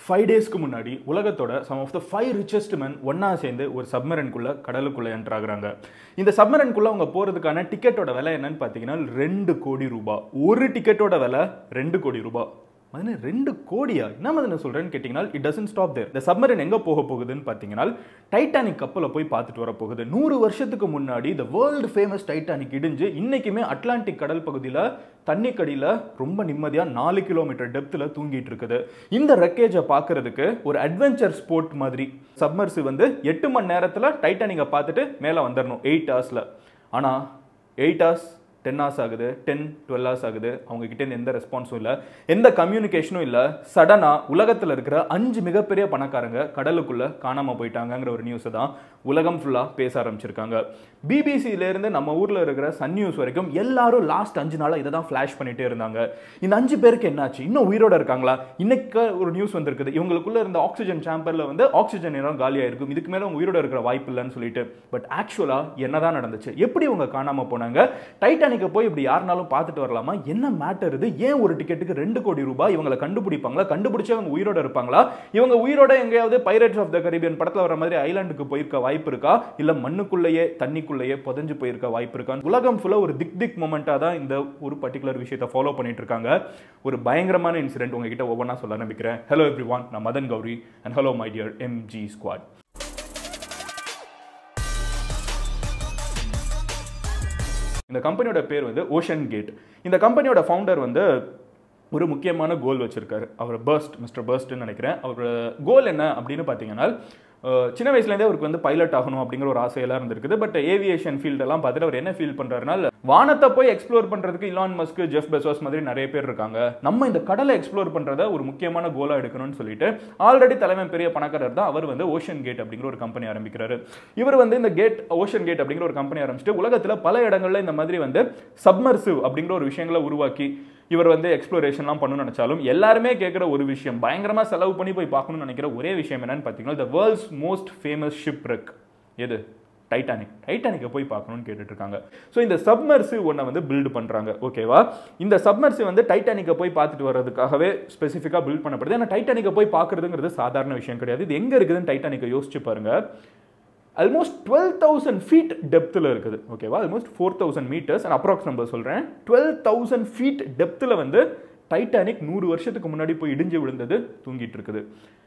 five டேஸ்க்கு முன்னாடி உலகத்தோட some of the five richest men ஒண்ணா சேர்ந்து ஒரு சப்மரனுக்குள்ள கடலுக்குள்ள என்டர் ஆகுறாங்க இந்த சப்மரனுக்குள்ள அவங்க போறதுக்கான டிக்கெட்டோட விலை என்னன்னு பார்த்தீங்கன்னா ரெண்டு கோடி ரூபாய் ஒரு டிக்கெட்டோட விலை ரெண்டு கோடி ரூபாய் மதனே ரெண்டு கோடியா என்ன மதனை சொல்றேன்னு கேட்டிங்கன்னா இட் டசன்ட் ஸ்டாப் தேர் இந்த சப்மரன் எங்க போக போகுதுன்னு பார்த்தீங்கன்னா டைட்டானிக் கப்பலை போய் பார்த்துட்டு வர போகுது நூறு வருஷத்துக்கு முன்னாடி இந்த வேர்ல்டு ஃபேமஸ் டைட்டானிக் இடிஞ்சு இன்னைக்குமே அட்லாண்டிக் கடல் பகுதியில் தண்ணிக்கடியில் ரொம்ப நிம்மதியாக நாலு கிலோமீட்டர் டெப்த்தில் தூங்கிட்டு இருக்குது இந்த ரெக்கேஜை பார்க்கறதுக்கு ஒரு அட்வென்ச்சர் ஸ்போர்ட் மாதிரி சப்மர்சி வந்து எட்டு மணி நேரத்தில் டைட்டானிக்கை பார்த்துட்டு மேலே வந்துடணும் எயிட் ஹவர்ஸில் ஆனால் எயிட் ஹவர்ஸ் டென் ஹவர்ஸ் ஆகுது டென் டுவெல் ஹவர்ஸ் ஆகுது அவங்க கிட்ட இருந்து எந்த ரெஸ்பான்ஸும் இல்லை எந்த கம்யூனிகேஷனும் இல்லை சடனாக உலகத்தில் இருக்கிற அஞ்சு மிகப்பெரிய பணக்காரங்க கடலுக்குள்ள காணாமல் போயிட்டாங்கங்கிற ஒரு நியூஸை தான் உலகம் ஃபுல்லாக பேச ஆரம்பிச்சிருக்காங்க பிபிசியிலேருந்து நம்ம ஊரில் இருக்கிற சன் நியூஸ் வரைக்கும் எல்லாரும் லாஸ்ட் அஞ்சு நாளாக இதை தான் ஃப்ளாஷ் பண்ணிட்டே இருந்தாங்க இந்த அஞ்சு பேருக்கு என்னாச்சு இன்னும் உயிரோட இருக்காங்களா இன்னைக்கு ஒரு நியூஸ் வந்திருக்குது இவங்களுக்குள்ள இருந்த ஆக்சிஜன் சாம்பரில் வந்து ஆக்சிஜன் நேரம் காலியாக இருக்கும் இதுக்கு மேலே அவங்க உயிரோட இருக்கிற வாய்ப்பு இல்லைன்னு சொல்லிட்டு பட் ஆக்சுவலாக என்னதான் நடந்துச்சு எப்படி இவங்க காணாமல் போனாங்க டைட்டானிக்கை போய் இப்படி யாருனாலும் பார்த்துட்டு வரலாமா என்ன மேட்டர் இது ஏன் ஒரு டிக்கெட்டுக்கு ரெண்டு கோடி ரூபாய் இவங்களை கண்டுபிடிப்பாங்களா கண்டுபிடிச்சு அவங்க உயிரோட இருப்பாங்களா இவங்க உயிரோட எங்கேயாவது பைரட்ஸ் ஆஃப் த கரீபியன் படத்தில் வர மாதிரி ஐலாண்டுக்கு போயிருக்க வாய்ப்பு இருக்கா இல்ல மண்ணுக்குள்ளேயே தண்ணிக்குள்ளேயே புதஞ்சு போயிருக்க வாய்ப்பு இருக்கா உலகம் ஃபுல்லா ஒரு திக் திக் மொமெண்டா தான் இந்த ஒரு பர்டிகுலர் விஷயத்தை ஃபாலோ பண்ணிட்டு இருக்காங்க ஒரு பயங்கரமான இன்சிடென்ட் உங்ககிட்ட ஒவ்வொன்றா சொல்ல ஆரம்பிக்கிறேன் ஹலோ எவ்ரி ஒன் நான் Madan Gowri and hello my dear MG squad இந்த கம்பெனியோட பேர் வந்து ஓஷன் கேட் இந்த கம்பெனியோட ஃபவுண்டர் வந்து ஒரு முக்கியமான கோல் வச்சிருக்காரு அவர் பர்ஸ்ட் மிஸ்டர் பர்ஸ்ட்னு நினைக்கிறேன் அவர் கோல் என்ன அப்படின்னு பார்த்தீங்கன்னா அஹ், சின்ன வயசுலேருந்தே அவருக்கு வந்து பைலட் ஆகணும் அப்படிங்கிற ஒரு ஆசையெல்லாம் இருந்திருக்குது பட் ஏவியேஷன் ஃபீல்டெல்லாம் பார்த்துட்டு அவர் என்ன ஃபீல் பண்ணுறாருனா வானத்தை போய் எக்ஸ்ப்ளோர் பண்ணுறதுக்கு இலான் மஸ்க் ஜெஃப் பெசோஸ் மாதிரி நிறைய பேர் இருக்காங்க நம்ம இந்த கடலை எக்ஸ்ப்ளோர் பண்ணுறத ஒரு முக்கியமான கோலாக எடுக்கணும்னு சொல்லிட்டு ஆல்ரெடி தலைமை பெரிய பணக்காரர் தான் அவர் வந்து ஓஷன் கேட் அப்படிங்கிற ஒரு கம்பெனி ஆரம்பிக்கிறாரு இவர் வந்து இந்த கேட் ஓஷன் கேட் அப்படிங்கிற ஒரு கம்பெனி ஆரம்பிச்சுட்டு உலகத்தில் பல இடங்கள்ல இந்த மாதிரி வந்து சப்மர்சிவ் அப்படிங்கிற ஒரு விஷயங்களை உருவாக்கி இவர் வந்து எக்ஸ்ப்ளோரேஷன்லாம் பண்ணணும்னு நினைச்சாலும் எல்லாருமே கேட்குற ஒரு விஷயம் பயங்கரமா செலவு பண்ணி போய் பார்க்கணும்னு நினைக்கிற ஒரே விஷயம் என்னன்னு பார்த்தீங்கன்னா the world's most famous shipwreck எது டைட்டானிக் டைட்டானிக்கை போய் பார்க்கணும்னு கேட்டுட்டு இருக்காங்க ஸோ இந்த சப்மர்சி ஒன்றை வந்து பில்டு பண்ணுறாங்க ஓகேவா இந்த சப்மர்சி வந்து டைட்டானிக்கை போய் பார்த்துட்டு வர்றதுக்காகவே ஸ்பெசிஃபிக்காக பில்ட் பண்ணப்படுது ஏன்னா டைட்டானிக்கை போய் பார்க்குறதுங்கிறது சாதாரண விஷயம் கிடையாது இது எங்கே இருக்குதுன்னு டைட்டானிக்கை யோசிச்சு பாருங்க ஆல்மோஸ்ட் டுவெல் தௌசண்ட் ஃபீட் டெப்த்தில் இருக்குது ஓகேவா almost four thousand metres and approx number சொல்கிறேன் டுவெல் தௌசண்ட் ஃபீட் டெப்த்தில் வந்து டைட்டானிக் நூறு வருஷத்துக்கு முன்னாடி போய் இடிஞ்சு விழுந்தது தூங்கிட்டு இருக்குது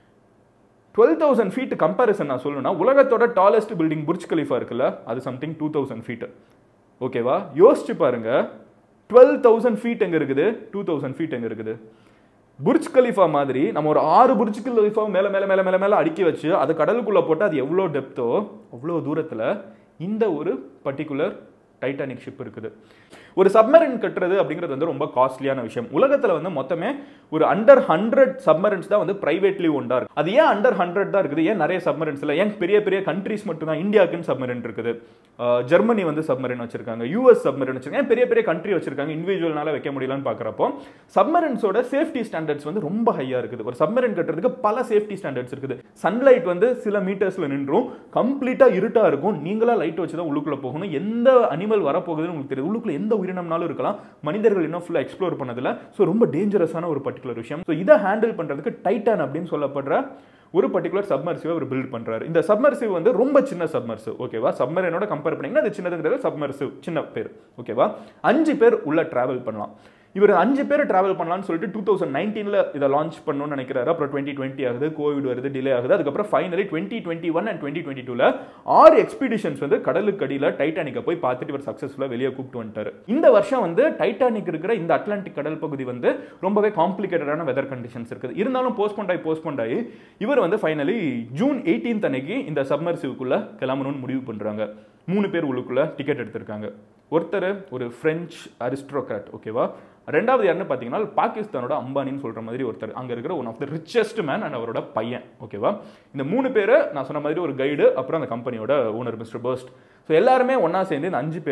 டுவெல் தௌசண்ட் ஃபீட் கம்பேரிசன் நான் சொல்லணும்னா உலகத்தோட டாலஸ்ட் பில்டிங் புர்ஜ் கலிஃபா இருக்குல்ல அது சம்திங் டூ தௌசண்ட் ஃபீட் ஓகேவா யோசிச்சு பாருங்க டுவெல் தௌசண்ட் ஃபீட் எங்க இருக்குது டூ தௌசண்ட் ஃபீட் எங்க இருக்குது புர்ஜ் கலிஃபா மாதிரி நம்ம ஒரு ஆறு புர்ஜ் கலிஃபா மேல மேல மேல மேல மேல அடுக்கி வச்சு அது கடலுக்குள்ள போட்டு அது எவ்வளோ டெப்த்தோ அவ்வளோ தூரத்துல இந்த ஒரு பர்டிகுலர் டைட்டானிக் ஷிப் இருக்குது ஒரு சப்மரின் கட்டுறது அப்படிங்கிறது வந்து ரொம்ப காஸ்ட்லியான விஷயம் உலகத்துல வந்து மொத்தமே ஒரு அண்டர் ஹண்ட்ரட் சப்மரின்ஸ் தான் வந்து பிரைவேட்லி ஒண்டா இருக்கு அது ஏன் அண்டர் ஹண்ட்ரட் தான் இருக்குது ஏன் நிறைய சப்மரின்ஸ் இல்லை ஏன் பெரிய பெரிய கண்ட்ரீஸ் மட்டும் தான் இந்தியாவுக்குன்னு சப்மரின் இருக்குது அஹ் ஜெர்மனி வந்து சப்மரின் வச்சிருக்காங்க யூஎஸ் சப்மரின் வச்சிருக்காங்க ஏன் பெரிய பெரிய கண்ட்ரி வச்சிருக்காங்க இண்டிவிஜுவல்னால வைக்க முடியலன்னு பார்க்குறப்போ சப்மரின்ஸோட சேஃப்டி ஸ்டாண்டர்ட்ஸ் வந்து ரொம்ப ஹையா இருக்குது ஒரு சப்மரின் கட்டுறதுக்கு பல சேஃப்டி ஸ்டாண்டர்ட்ஸ் இருக்குது சன்லைட் வந்து சில மீட்டர்ஸ்ல நின்றும் கம்ப்ளீட்டா இருட்டா இருக்கும் நீங்களா லைட் வச்சு தான் உள்ளுக்குள்ள போகணும் எந்த அனிமல் வரப்போகுதுன்னு உங்களுக்கு தெரியும் உள்ளுக்குள்ள எந்த உயிரினம்னாலும் இருக்கலாம் மனிதர்கள் இன்னும் ஃபுல்லாக எக்ஸ்ப்ளோர் பண்ணதில்ல ஸோ ரொம்ப டேஞ்சரஸான ஒரு பர்டிகுலர் விஷயம் ஸோ இதை ஹேண்டில் பண்றதுக்கு டைட்டன் அப்படின்னு சொல்லப்படுற ஒரு பர்டிகுலர் சப்மர்சிவ் அவர் பில்ட் பண்றாரு இந்த சப்மர்சிவ் வந்து ரொம்ப சின்ன சப்மர்சிவ் ஓகேவா சப்மரீனோட கம்பேர் பண்ணீங்கன்னா அது சின்னதுங்கிறது சப்மர்சிவ் சின்ன பேர் ஓகேவா அஞ்சு பேர் உள்ள டிராவல் பண்ணலாம் இவர் அஞ்சு பேர் டிராவல் பண்ணலாம்னு சொல்லிட்டு டூ தௌசண்ட் நைன்டீனில் இதை லான்ச் பண்ணணும்னு நினைக்கிறாரு அப்புறம் டுவெண்ட்டி டுவெண்ட்டி ஆகுது கோவிட் வருது டிலே ஆகுது அதுக்கப்புறம் finally twenty twenty one and twenty twenty டூவில் ஆறு எக்ஸ்பீடிஷன்ஸ் வந்து கடலுக்கு அடியில் டைட்டானிக்கை போய் பார்த்துட்டு இவர் சக்ஸஸ்ஃபுல்லாக வெளியே கூப்பிட்டு வந்துட்டாரு இந்த வருஷம் வந்து டைட்டானிக் இருக்கிற இந்த அட்லாண்டிக் கடல் பகுதி வந்து ரொம்பவே காம்ப்ளிகேட்டடான வெதர் கண்டிஷன்ஸ் இருக்குது இருந்தாலும் போஸ்ட்போண்ட் ஆகி போஸ்ட்போண்ட் ஆகி இவர் வந்து ஃபைனலி ஜூன் எயிட்டீன்த் அன்னைக்கு இந்த சப்மர்சிவ்க்குள்ள கிளம்பணும்னு முடிவு பண்ணுறாங்க மூணு பேர் உள்ளுக்குள்ள டிக்கெட் எடுத்திருக்காங்க ஒருத்தர் ஒரு ஃப்ரெஞ்ச் அரிஸ்ட்ரோக்ராட் ஓகேவா ரெண்டாவது யாருன்னு பார்த்தீங்கன்னா பாகிஸ்தானோட அம்பானின்னு சொல்ற மாதிரி ஒருத்தர் அங்க இருக்கிற one of the richest man and அவரோட பையன் ஓகேவா இந்த மூணு பேரை நான் சொன்ன மாதிரி ஒரு கைடு அப்புறம் அந்த கம்பெனியோட ஓனர் மிஸ்டர் பர்ஸ்ட் ஸோ எல்லாருமே ஒண்ணா சேர்ந்து இந்த அஞ்சு பேரும்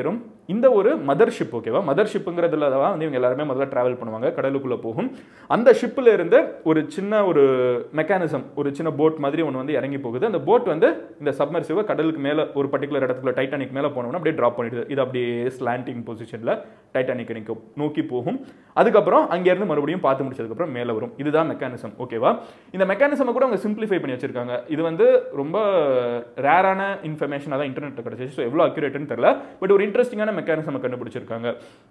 இந்த ஒரு மதர்ஷிப் ஓகேவா மதர்ஷிப்புங்கிறதுல தான் வந்து இவங்க எல்லாருமே முதல்ல டிராவல் பண்ணுவாங்க கடலுக்குள்ளே போகும் அந்த ஷிப்பில் இருந்து ஒரு சின்ன ஒரு மெக்கானிசம் ஒரு சின்ன போட் மாதிரி ஒன்று வந்து இறங்கி போகுது அந்த போட் வந்து இந்த சப்மர்சிவை கடலுக்கு மேலே ஒரு பர்டிகுலர் இடத்துல டைட்டானிக் மேலே போனோம்னா அப்படியே ட்ராப் பண்ணிடுது இது அப்படியே ஸ்லாண்டிங் பொசிஷனில் டைட்டானிக் நிக்க நோக்கி போகும் அதுக்கப்புறம் அங்கேருந்து மறுபடியும் பார்த்து முடிச்சதுக்கப்புறம் மேலே வரும் இதுதான் மெக்கானிசம் ஓகேவா இந்த மெக்கானிசமை கூட அவங்க சிம்பிளிஃபை பண்ணி வச்சிருக்காங்க இது வந்து ரொம்ப ரேரான இன்ஃபர்மேஷன் அதான் இன்டர்நெட்டில் கிடச்சிச்சு ஸோ எவ்வளோ அக்யூரேட்னு தெரியல பட் ஒரு இன்ட்ரெஸ்டிங்கான மெக்கானிசமை கண்டுபிடிச்சிருக்காங்க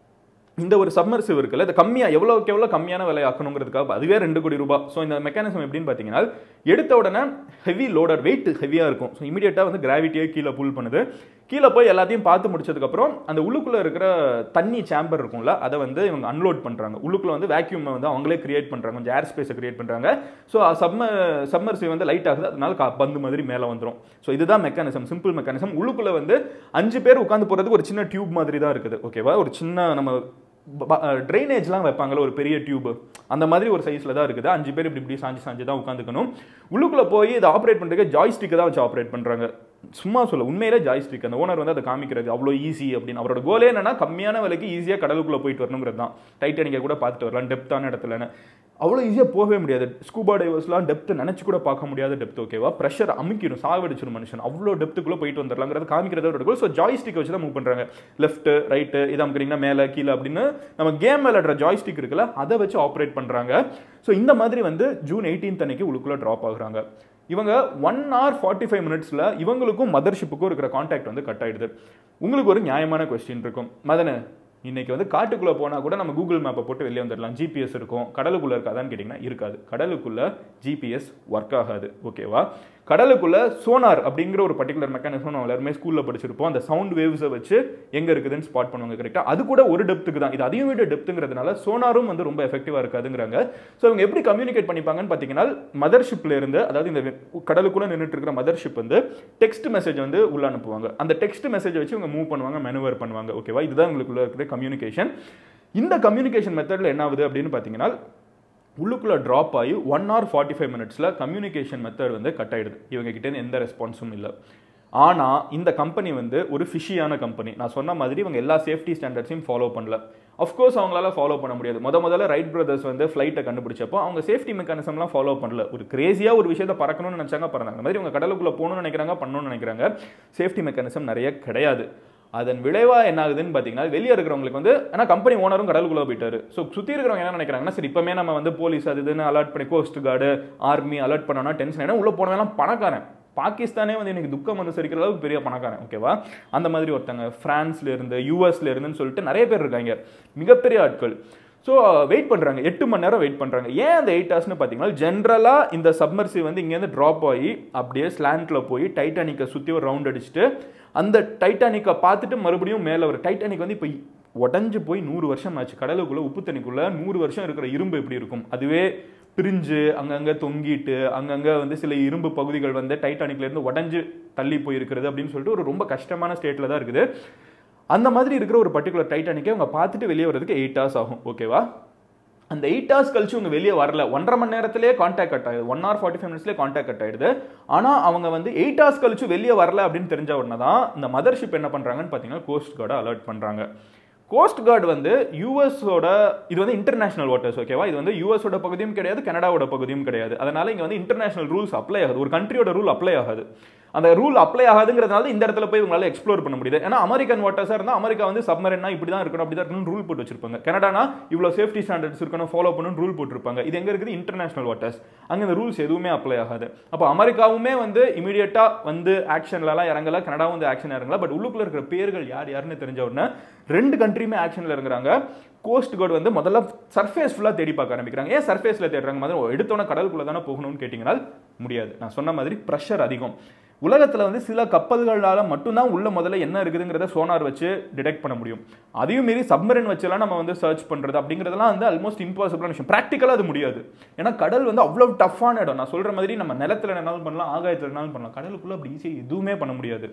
இந்த ஒரு சப்மர்சிவ் இருக்குல்ல இது கம்மியாக எவ்வளோக்கு எவ்வளோ கம்மியான விலை ஆக்கணுங்கிறதுக்காக அதுவே ரெண்டு கோடி ரூபாய் ஸோ இந்த மெக்கானிசம் எப்படின்னு பார்த்தீங்கன்னா எடுத்த உடனே ஹெவி லோடர் வெயிட் ஹெவியாக இருக்கும் ஸோ இமீடியட்டாக வந்து கிராவிட்டியே கீழே புல் பண்ணுது கீழே போய் எல்லாத்தையும் பார்த்து முடிச்சதுக்கப்புறம் அந்த உள்ளுக்குள்ளே இருக்கிற தண்ணி சேம்பர் இருக்கும்ல அதை வந்து இவங்க அன்லோட் பண்ணுறாங்க உள்ளுக்குள்ளே வந்து வேக்யூமை வந்து அவங்களே கிரியேட் பண்ணுறாங்க கொஞ்சம் ஏர் ஸ்பேஸை கிரியேட் பண்ணுறாங்க ஸோ சப்ம சப்மர்சி வந்து லைட் ஆகுது அதனால கா- பந்து மாதிரி மேலே வந்துடும் ஸோ இதுதான் மெக்கானிசம் சிம்பிள் மெக்கானிசம் உள்ளுக்குள்ளே வந்து அஞ்சு பேர் உட்காந்து போகிறதுக்கு ஒரு சின்ன டியூப் மாதிரி தான் இருக்குது ஓகேவா ஒரு சின்ன நம்ம ட்ரைனேஜ்லாம் வைப்பாங்கல்ல ஒரு பெரிய டியூப் அந்த மாதிரி ஒரு சைஸில் தான் இருக்குது அஞ்சு பேர் இப்படி இப்படி சாஞ்சு சாஞ்சு தான் உட்காந்துக்கணும் உள்ளுக்குள்ளே போய் இதை ஆப்ரேட் பண்ணுறதுக்கு ஜாய்ஸ்டிக்கை தான் வச்சு ஆப்ரேட் பண்ணுறாங்க சும்மா சொல்ல உண்மையிலே ஜாய்ஸ்டிக் அந்த ஓனர் வந்து அதை காமிக்கிறது அவ்வளோ ஈஸி அப்படின்னு அவரோட கோலே என்னன்னா கம்மியான விலைக்கு ஈஸியாக கடலுக்குள்ளே போயிட்டு வரணுங்கிறது தான் டைட்டானிக்கை கூட பார்த்துட்டு வரலாம் டெப்த்தான இடத்துலன்னு அவ்வளோ ஈஸியாக போகவே முடியாது ஸ்கூபா டைவர்ஸ்லாம் டெப்த் நினச்சி கூட பார்க்க முடியாத டெப்த் ஓகேவா ப்ரெஷர் அமுக்கிடும் சாவடிச்சிடும் மனுஷன் அவ்வளோ டெப்த்துக்குள்ளே போயிட்டு வந்துடலாங்கிறது காமிக்கிறத ஒரு கோல் ஸோ ஜாய்ஸ்டிக் வச்சு தான் மூவ் பண்ணுறாங்க லெஃப்ட் ரைட்டு இதை அமுக்கிறீங்கன்னா மேலே கீழே அப்படின்னு நம்ம கேம் விளையாடுற ஜாய்ஸ்டிக் இருக்குல்ல அதை வச்சு ஆப்ரேட் பண்ணுறாங்க ஸோ இந்த மாதிரி வந்து ஜூன் 18th அன்னைக்கு உள்ளுக்குள்ளே ட்ராப் ஆகுறாங்க இவங்க ஒன் ஹவர் ஃபார்ட்டி ஃபைவ் மினிட்ஸில் இவங்களுக்கும் மதர்ஷிப்புக்கும் இருக்கிற காண்டாக்ட் வந்து கட் ஆயிடுது உங்களுக்கு ஒரு நியாயமான கொஸ்டின் இருக்கும் மதனு இன்னைக்கு வந்து காட்டுக்குள்ளே போனால் கூட நம்ம கூகுள் மேப்பை போட்டு வெளியே வந்துடலாம் ஜிபிஎஸ் இருக்கும் கடலுக்குள்ளே இருக்காதான்னு கேட்டிங்கன்னா இருக்காது கடலுக்குள்ளே ஜிபிஎஸ் ஒர்க் ஆகாது ஓகேவா கடலுக்குள்ள சோனார் அப்படிங்கிற ஒரு பர்டிகுலர் மெக்கானிசம் நம்ம எல்லாருமே ஸ்கூலில் படிச்சிருப்போம் அந்த சவுண்ட் வேவ்ஸை வச்சு எங்கே இருக்குதுன்னு ஸ்பாட் பண்ணுவாங்க கரெக்டாக அது கூட ஒரு டெப்த்துக்கு தான் இது அதையும் விட டெப்த்துங்கிறதுனால சோனாரும் வந்து ரொம்ப எஃபெக்டிவாக இருக்காதுங்கிறாங்க ஸோ இவங்க எப்படி கம்யூனிகேட் பண்ணிப்பாங்கன்னு பார்த்தீங்கன்னா மதர்ஷிப்ல இருந்து அதாவது இந்த கடலுக்குள்ள நின்றுட்டு இருக்கிற மதர்ஷிப் வந்து டெக்ஸ்ட் மெசேஜ் வந்து உள்ள அனுப்புவாங்க அந்த டெக்ஸ்ட் மெசேஜ் வச்சு இவங்க மூவ் பண்ணுவாங்க மெனுவர் பண்ணுவாங்க ஓகேவா இதுதான் உங்களுக்குள்ள இருக்கிற கம்யூனிகேஷன் இந்த கம்யூனிகேஷன் மெத்தடில் என்ன ஆகுது அப்படின்னு பார்த்தீங்கன்னா உள்ளுக்குள்ள ட்ராப் ஆகி ஒன் ஹவர் ஃபார்ட்டி ஃபைவ் மினிட்ஸில் கம்யூனிகேஷன் மெத்தட் வந்து கட் ஆயிடுது இவங்க கிட்ட எந்த ரெஸ்பான்ஸும் இல்லை ஆனால் இந்த கம்பெனி வந்து ஒரு ஃபிஷியான கம்பெனி நான் சொன்ன மாதிரி இவங்க எல்லா சேஃப்டி ஸ்டாண்டர்ட்ஸையும் ஃபாலோ பண்ணல அஃப்கோர்ஸ் அவங்களால ஃபாலோ பண்ண முடியாது முத முதல்ல ரைட் பிரதர்ஸ் வந்து ஃப்ளைட்டை கண்டுபிடிச்சப்போ அவங்க சேஃப்டி மெக்கானிசம்லாம் ஃபாலோ பண்ணல ஒரு கிரேசியாக ஒரு விஷயத்தை பறக்கணும்னு நினச்சாங்க பறந்தாங்க அந்த மாதிரி இவங்க கடலுக்குள்ளே போகணும்னு நினைக்கிறாங்க பண்ணணும்னு நினைக்கிறாங்க சேஃப்டி மெக்கானிசம் நிறைய கிடையாது அதன் விளைவா என்ன ஆகுதுன்னு பார்த்தீங்கன்னா வெளியே இருக்கிறவங்களுக்கு வந்து ஏன்னா கம்பெனி ஓனரும் கடலுக்குள்ளே போயிட்டாரு ஸோ சுற்றி இருக்கிறவங்க என்ன நினைக்கிறாங்கன்னா சரி இப்போமே நம்ம வந்து போலீஸ் அது இதுன்னு அலர்ட் பண்ணி கோஸ்ட் கார்டு ஆர்மி அலர்ட் பண்ணோம்னா டென்ஷன் ஏன்னா உள்ளே போனவெல்லாம் பணக்காரன் பாகிஸ்தானே வந்து எனக்கு துக்கம் அனுசரிக்கிற அளவுக்கு பெரிய பணக்காரன் ஓகேவா அந்த மாதிரி ஒருத்தங்க பிரான்ஸ்ல இருந்து யூஎஸ்ல இருந்துன்னு சொல்லிட்டு நிறைய பேர் இருக்காங்க மிகப்பெரிய ஆட்கள் ஸோ வெயிட் பண்ணுறாங்க எட்டு மணி நேரம் வெயிட் பண்ணுறாங்க ஏன் அந்த எயிட் ஹவர்ஸ்னு பார்த்தீங்கன்னா ஜென்ரலாக இந்த சப்மர்சி வந்து இங்கேருந்து ட்ராப் ஆகி அப்படியே ஸ்லாண்டில் போய் டைட்டானிக்கை சுற்றி ஒரு ரவுண்ட் அடிச்சுட்டு அந்த டைட்டானிக்கை பார்த்துட்டு மறுபடியும் மேலே ஒரு டைட்டானிக் வந்து இப்போ உடஞ்சு போய் நூறு வருஷம் ஆச்சு கடலுக்குள்ளே உப்பு தண்ணிக்குள்ளே நூறு வருஷம் இருக்கிற இரும்பு எப்படி இருக்கும் அதுவே பிரிஞ்சு அங்கங்கே தொங்கிட்டு அங்கங்கே வந்து சில இரும்பு பகுதிகள் வந்து டைட்டானிக்ல இருந்து உடஞ்சு தள்ளி போயிருக்கிறது அப்படின்னு சொல்லிட்டு ஒரு ரொம்ப கஷ்டமான ஸ்டேட்டில் தான் இருக்குது அந்த மாதிரி இருக்கிற ஒரு பர்டிகுலர் டைட்டானிக்கை அவங்க பார்த்துட்டு வெளியே வரதுக்கு எயிட் ஹவர்ஸ் ஆகும் ஓகேவா அந்த எயிட் ஹவர்ஸ் கழிச்சு அவங்க வெளியே வரல ஒன்றரை மணி நேரத்திலே கான்டாக்ட் கட் ஆயிடுது ஒன் ஹவர் ஃபார்ட்டி ஃபைவ் மினிட்ஸ்லேயே கான்டாக்ட் கட் ஆயிடுது ஆனால் அவங்க வந்து எயிட் ஹவர்ஸ் கழிச்சு வெளியே வரல அப்படின்னு தெரிஞ்ச உடனே தான் இந்த மதர்ஷிப் என்ன பண்ணுறாங்கன்னு பார்த்தீங்கன்னா கோஸ்ட் கார்டை அலர்ட் பண்ணுறாங்க கோஸ்ட் கார்டு வந்து யூஎஸோட இது வந்து இன்டர்நேஷனல் வாட்டர்ஸ் ஓகேவா இது வந்து யூஎஸோட பகுதியும் கிடையாது கனடாவோட பகுதியும் கிடையாது அதனால இங்க வந்து இன்டர்நேஷனல் ரூல்ஸ் அப்ளை ஆகுது ஒரு கண்ட்ரியோட ரூல் அப்ளை ஆகாது அந்த ரூல் அப்ளை ஆகாதுங்கிறதுனால இந்த இடத்துல போய் உங்களால எக்ஸ்ப்ளோர் பண்ண முடியுது ஏன்னா அமெரிக்கன் வாட்டர்ஸாக இருந்தால் அமெரிக்கா வந்து சப்மரனா இப்படி தான் இருக்கணும் அப்படி தான் இருக்கணும் ரூல் போட்டு வச்சிருப்பாங்க கனடானா இவ்வளோ சேஃப்டி ஸ்டாண்டர்ட்ஸ் இருக்கணும் ஃபாலோ பண்ணணும் ரூல் போட்டிருப்பாங்க இது எங்க இருக்குது இன்டர்நேஷனல் வாட்டர்ஸ் அங்கே இந்த ரூல்ஸ் எதுவுமே அப்ளை ஆகாது அப்போ அமெரிக்காவுமே வந்து இமீடியட்டா வந்து ஆக்ஷன்லலாம் இறங்கல கனடாவும் வந்து ஆக்ஷன் இறங்கல பட் உள்ளுக்குள்ள இருக்கிற பேர்கள் யார் யாருன்னு தெரிஞ்ச உடனே ரெண்டு கண்ட்ரியுமே ஆக்ஷன்ல இறங்குறாங்க கோஸ்ட் கார்டு வந்து முதல்ல சர்ஃபேஸ் ஃபுல்லாக தேடி பார்க்க ஆரம்பிக்கிறாங்க ஏன் சர்ஃபேஸில் தேடுறாங்க மாதிரி எடுத்தோன்னே கடலுக்குள்ள தானே போகணும்னு கேட்டிங்கன்னா முடியாது நான் சொன்ன மாதிரி ப்ரெஷர் அதிகம் உலகத்தில் வந்து சில கப்பல்களால் மட்டும்தான் உள்ள முதல்ல என்ன இருக்குதுங்கிறத சோனார் வச்சு டிடெக்ட் பண்ண முடியும் அதையும் மீறி சப்மரின் வச்செல்லாம் நம்ம வந்து சர்ச் பண்ணுறது அப்படிங்கிறதெல்லாம் வந்து ஆல்மோஸ்ட் இம்பாசிபிளான விஷயம் ப்ராக்டிக்கலாக அது முடியாது ஏன்னா கடல் வந்து அவ்வளோ டஃப்பான இடம் நான் சொல்கிற மாதிரி நம்ம நிலத்தில் என்னாலும் பண்ணலாம் ஆகாயத்தில் என்னாலும் பண்ணலாம் கடலுக்குள்ளே அப்படி ஈஸியாக எதுவுமே பண்ண முடியாது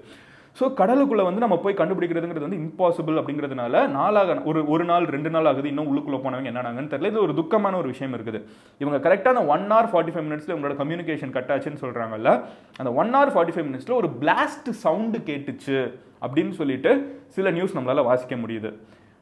ஸோ கடலுக்குள்ளே வந்து நம்ம போய் கண்டுபிடிக்கிறதுங்கிறது வந்து இம்பாசிபிள் அப்படிங்கிறதுனால நாளாக ஒரு ஒரு நாள் ரெண்டு நாள் ஆகுது இன்னும் உள்ளுக்குள்ளே போனவங்க என்னன்னாங்கன்னு தெரியல இது ஒரு துக்கமான ஒரு விஷயம் இருக்குது இவங்க கரெக்டாக அந்த ஒன் ஹவர் ஃபார்ட்டி ஃபைவ் மினிட்ஸில் இவங்களோட கம்யூனிகேஷன் கட் ஆச்சுன்னு சொல்கிறாங்கல்ல அந்த ஒன் ஹவர் ஃபார்ட்டி ஃபைவ் மினிட்ஸில் ஒரு பிளாஸ்ட் சவுண்டு கேட்டுச்சு அப்படின்னு சொல்லிட்டு சில நியூஸ் நம்மளால் வாசிக்க முடியுது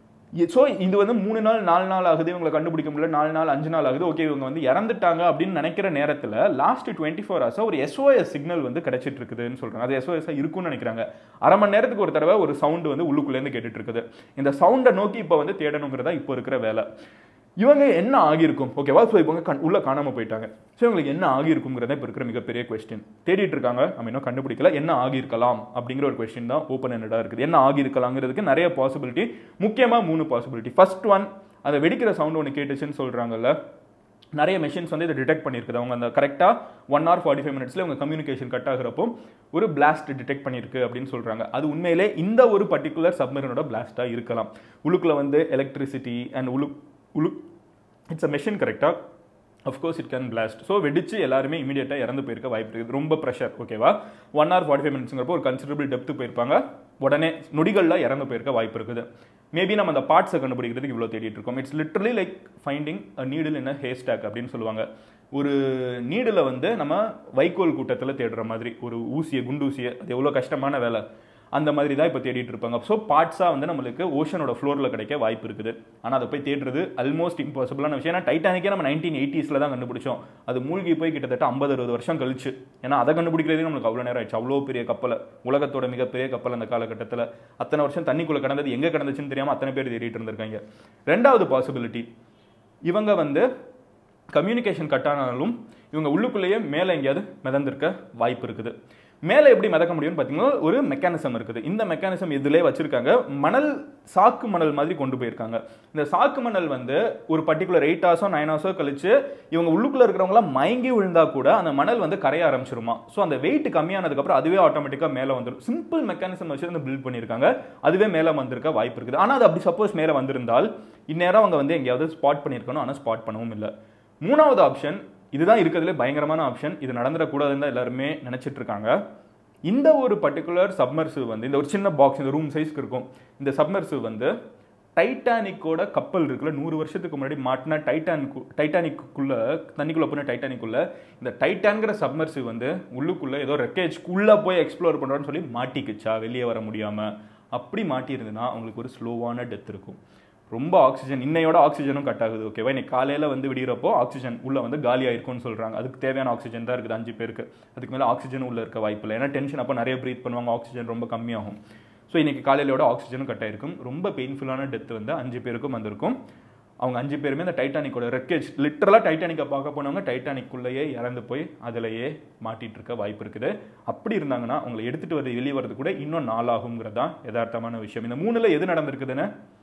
ஸோ இது வந்து மூணு நாள் நாலு நாள் ஆகுது இவங்களை கண்டுபிடிக்க முடியல நாலு நாள் அஞ்சு நாள் ஆகுது ஓகே இவங்க வந்து இறந்துட்டாங்க அப்படின்னு நினைக்கிற நேரத்தில் லாஸ்ட் டுவெண்ட்டி ஃபோர் ஹவர்ஸாக ஒரு எஸ்ஓஎஸ் சிக்னல் வந்து கிடைச்சிட்டு இருக்குதுன்னு சொல்கிறாங்க அது எஸ்ஓஎஸ் இருக்கும்னு நினைக்கிறாங்க அரை மணி நேரத்துக்கு ஒரு தடவை ஒரு சவுண்டு வந்து உள்ளுக்குள்ளேருந்து கேட்டுட்டு இருக்குது இந்த சவுண்டை நோக்கி இப்போ வந்து தேடணுங்கிறதா இப்போ இருக்கிற வேலை இவங்க என்ன ஆகியிருக்கும் ஓகேவா ஸோ இவங்க கண் உள்ள காணாமல் போயிட்டாங்க ஸோ இவங்களுக்கு என்ன ஆகியிருக்குங்கிறத இப்போ இருக்கிற மிகப்பெரிய கொஸ்டின் தேடிட்டு இருக்காங்க நம்ம இன்னும் கண்டுபிடிக்கல என்ன ஆகியிருக்கலாம் அப்படிங்கிற ஒரு கொஸ்டின் தான் ஓப்பன் என்னடா இருக்குது என்ன ஆகியிருக்கலாங்கிறதுக்கு நிறைய பாசிபிலிட்டி முக்கியமாக மூணு பாசிபிலிட்டி ஃபர்ஸ்ட் ஒன் அந்த வெடிக்கிற சவுண்ட் ஒன்று கேட்டுச்சுன்னு சொல்கிறாங்கல்ல நிறைய மெஷின்ஸ் வந்து இதை டிடெக்ட் பண்ணியிருக்குது அவங்க அந்த கரெக்டாக ஒன் ஹவர் ஃபார்ட்டி ஃபைவ் மினிட்ஸில் உங்கள் கம்யூனிகேஷன் கட் ஆகிறப்போ ஒரு பிளாஸ்ட் டிடெக்ட் பண்ணியிருக்கு அப்படின்னு சொல்கிறாங்க அது உண்மையிலே இந்த ஒரு பர்டிகுலர் சப்மரனோட பிளாஸ்ட்டாக இருக்கலாம் உள்ளுக்குள்ள வந்து எலக்ட்ரிசிட்டி அண்ட் உளு உளு இட்ஸ் அ மெஷின் கரெக்டாக of course it can blast so வெடிச்சு எல்லாருமே இமீடியட்டாக இறந்து போயிருக்க வாய்ப்பு இருக்குது ரொம்ப ப்ரெஷர் ஓகேவா ஒன் ஹவர் ஃபார்ட்டி ஃபைவ் மினிட்ஸுங்கிறப்போ ஒரு கன்சிடரபிள் டெப்த்து போயிருப்பாங்க உடனே நொடிகளில் இறந்து போயிருக்க வாய்ப்பு இருக்குது மேபி நம்ம அந்த பார்ட்ஸை கண்டுபிடிக்கிறதுக்கு இவ்வளோ தேடிட்டு இருக்கோம் it's literally like finding a needle in a haystack அப்படின்னு சொல்லுவாங்க ஒரு நீடில் வந்து நம்ம வைக்கோல் கூட்டத்தில் தேடுற மாதிரி ஒரு ஊசியை குண்டூசியை அது எவ்வளோ கஷ்டமான வேலை அந்த மாதிரி தான் இப்போ தேடிட்டு இருப்பாங்க ஸோ பார்ட்ஸாக வந்து நம்மளுக்கு ஓஷனோட ஃப்ளோரில் கிடைக்க வாய்ப்பு இருக்குது ஆனால் அதை போய் தேடுறது ஆல்மோஸ்ட் இம்பாசிபிளான விஷயம் ஏன்னா டைட்டானிக்கே நம்ம நைன்டீன் எயிட்டிஸில் தான் கண்டுபிடிச்சோம் அது மூழ்கி போய் கிட்டத்தட்ட ஐம்பது அறுபது வருஷம் கழிச்சு ஏன்னா அதை கண்டுபிடிக்கிறதே நம்மளுக்கு அவ்வளோ நேரம் ஆயிடுச்சு அவ்வளோ பெரிய கப்பலை உலகத்தோட மிகப்பெரிய கப்பல் அந்த காலகட்டத்தில் அத்தனை வருஷம் தண்ணிக்குள்ளே கடந்தது எங்கே கடந்துச்சுன்னு தெரியாமல் அத்தனை பேர் தேடிட்டு இருந்திருக்காங்க ரெண்டாவது பாசிபிலிட்டி இவங்க வந்து கம்யூனிகேஷன் கட் ஆனாலும் இவங்க உள்ளுக்குள்ளேயே மேலே எங்கேயாவது மிதந்திருக்க வாய்ப்பு இருக்குது மேலே எப்படி மிதக்க முடியும்னு பார்த்தீங்கன்னா ஒரு மெக்கானிசம் இருக்குது இந்த மெக்கானிசம் இதிலே வச்சிருக்காங்க மணல் சாக்கு மணல் மாதிரி கொண்டு போயிருக்காங்க இந்த சாக்கு மணல் வந்து ஒரு பர்டிகுலர் எயிட் ஹவர்ஸோ நைன் ஹவர்ஸோ கழிச்சு இவங்க உள்ளுக்குள்ள இருக்கிறவங்களாம் மயங்கி விழுந்தா கூட அந்த மணல் வந்து கரைய ஆரம்பிச்சிருமா ஸோ அந்த வெயிட் கம்மியானதுக்கப்புறம் அதுவே ஆட்டோமேட்டிக்காக மேலே வந்துடும் சிம்பிள் மெக்கானிசம் வச்சு வந்து பில்ட் பண்ணியிருக்காங்க அதுவே மேலே வந்திருக்க வாய்ப்பு இருக்குது ஆனால் அது அப்படி சப்போஸ் மேலே வந்திருந்தால் இந்நேரம் அவங்க வந்து எங்கேயாவது ஸ்பாட் பண்ணியிருக்கணும் ஆனால் ஸ்பாட் பண்ணவும் இல்லை மூணாவது ஆப்ஷன் இதுதான் இருக்கிறதுலே பயங்கரமான ஆப்ஷன் இது நடந்துடக்கூடாதுன்னு தான் எல்லாருமே நினைச்சிட்டு இருக்காங்க இந்த ஒரு பர்டிகுலர் சப்மர்சிவ் வந்து இந்த ஒரு சின்ன பாக்ஸ் இந்த ரூம் சைஸ்க்கு இருக்கும் இந்த சப்மர்சிவ் வந்து டைட்டானிக்கோட கப்பல் இருக்குல்ல நூறு வருஷத்துக்கு முன்னாடி மாட்டின டைட்டானிக் டைட்டானிக்குள்ள தண்ணிக்குள்ள போன டைட்டானிக்குள்ள இந்த டைட்டான்கிற சப்மர்சிவ் வந்து உள்ளுக்குள்ள ஏதோ ரெக்கேஜ்க்குள்ள போய் எக்ஸ்ப்ளோர் பண்றோம்னு சொல்லி மாட்டிக்கிச்சா வெளியே வர முடியாம அப்படி மாட்டியிருந்துன்னா அவங்களுக்கு ஒரு ஸ்லோவான டெத் இருக்கும் ரொம்ப ஆக்சிஜன் இன்னையோட ஆக்சிஜனும் கட் ஆகுது ஓகேவா இன்னைக்கு காலையில் வந்து விடிகிறப்போ ஆக்சிஜன் உள்ள வந்து காலி ஆயிருக்கும்னு சொல்கிறாங்க அதுக்கு தேவையான ஆக்சிஜன் தான் இருக்குது அஞ்சு பேருக்கு அதுக்கு மேலே ஆக்சிஜன் உள்ள இருக்க வாய்ப்பு இல்லை ஏன்னா டென்ஷன் அப்போ நிறைய ப்ரீத் பண்ணுவாங்க ஆக்சிஜன் ரொம்ப கம்மியாகும் ஸோ இன்னைக்கு காலையிலோட ஆக்சிஜனும் கட் ஆயிருக்கும் ரொம்ப பெயின்ஃபுல்லான டெத் வந்து அஞ்சு பேருக்கும் வந்திருக்கும் அவங்க அஞ்சு பேருமே இந்த டைட்டானிக்கோட ரெக்கேஜ் லிட்டரலாக டைட்டானிக்கை பார்க்க போனவங்க டைட்டானிக்குள்ளேயே இறந்து போய் அதிலேயே மாட்டிட்டு இருக்க வாய்ப்பு இருக்குது அப்படி இருந்தாங்கன்னா அவங்களை எடுத்துகிட்டு வந்து வெளியே வரது கூட இன்னும் நாளாகுங்கிறது தான் யதார்த்தமான விஷயம் இந்த மூணில் எது நடந்திருக்குதுன்னு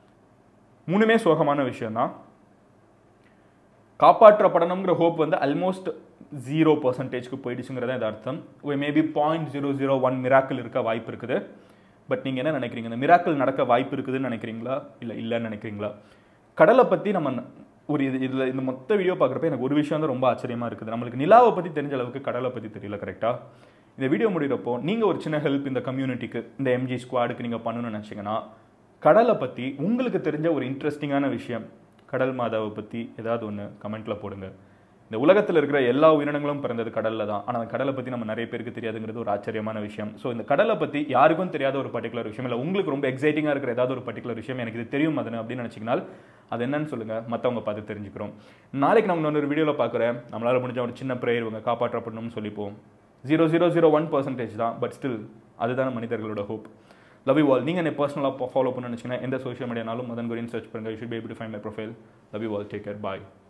மூணுமே சோகமான விஷயம்தான் காப்பாற்றப்படணுங்கிற ஹோப் வந்து ஆல்மோஸ்ட் ஜீரோ பர்சன்டேஜ்க்கு போயிடுச்சுங்கிறத இது அர்த்தம் maybe point zero zero one miracle இருக்க வாய்ப்பு இருக்குது பட் நீங்கள் என்ன நினைக்கிறீங்க இந்த மிராக்கிள் நடக்க வாய்ப்பு இருக்குதுன்னு நினைக்கிறீங்களா இல்லை இல்லைன்னு நினைக்கிறீங்களா கடலை பற்றி நம்ம ந- ஒரு இது இதில் இந்த மொத்த வீடியோ பார்க்குறப்ப எனக்கு ஒரு விஷயம் தான் ரொம்ப ஆச்சரியமாக இருக்குது நம்மளுக்கு நிலாவை பற்றி தெரிஞ்ச அளவுக்கு கடலை பற்றி தெரியல கரெக்டாக இந்த வீடியோ முடிகிறப்போ நீங்கள் ஒரு சின்ன ஹெல்ப் இந்த கம்யூனிட்டிக்கு இந்த எம்ஜி ஸ்குவாடுக்கு நீங்கள் பண்ணணும்னு நினச்சிங்கன்னா கடலை பற்றி உங்களுக்கு தெரிஞ்ச ஒரு இன்ட்ரெஸ்டிங்கான விஷயம் கடல் மாதாவை பற்றி ஏதாவது ஒன்று கமெண்ட்டில் போடுங்க இந்த உலகத்தில் இருக்கிற எல்லா உயிரினங்களும் பிறந்தது கடலில் தான் ஆனால் அந்த கடலை பற்றி நம்ம நிறைய பேருக்கு தெரியாதுங்கிறது ஒரு ஆச்சரியமான விஷயம் ஸோ இந்த கடலை பற்றி யாருக்கும் தெரியாத ஒரு பர்டிகுலர் விஷயம் இல்லை உங்களுக்கு ரொம்ப எக்ஸைட்டிங்காக இருக்கிற ஏதாவது ஒரு பர்டிகுலர் விஷயம் எனக்கு இது தெரியும் அதுன்னு அப்படின்னு நினச்சிங்கன்னா அது என்னன்னு சொல்லுங்கள் மற்றவங்க பார்த்து தெரிஞ்சுக்கிறோம் நாளைக்கு நம்ம இன்னொரு வீடியோவில் பார்க்குறேன் நம்மளால் முடிஞ்ச ஒரு சின்ன ப்ரேயர் இவங்க காப்பாற்றப்படணும்னு சொல்லிப்போம் zero zero zero one percentage தான் பட் ஸ்டில் அதுதான மனிதர்களோட ஹோப் லவ் யூ ஆல் நீங்கள் என்ன பர்சனலாக ஃபாலோ பண்ண நினச்சிங்கன்னா எந்த சோஷியல் மீடியானாலும் மதன் குரின் சர்ச் பண்ணுங்கள் you should be able to find my profile love you all take care bye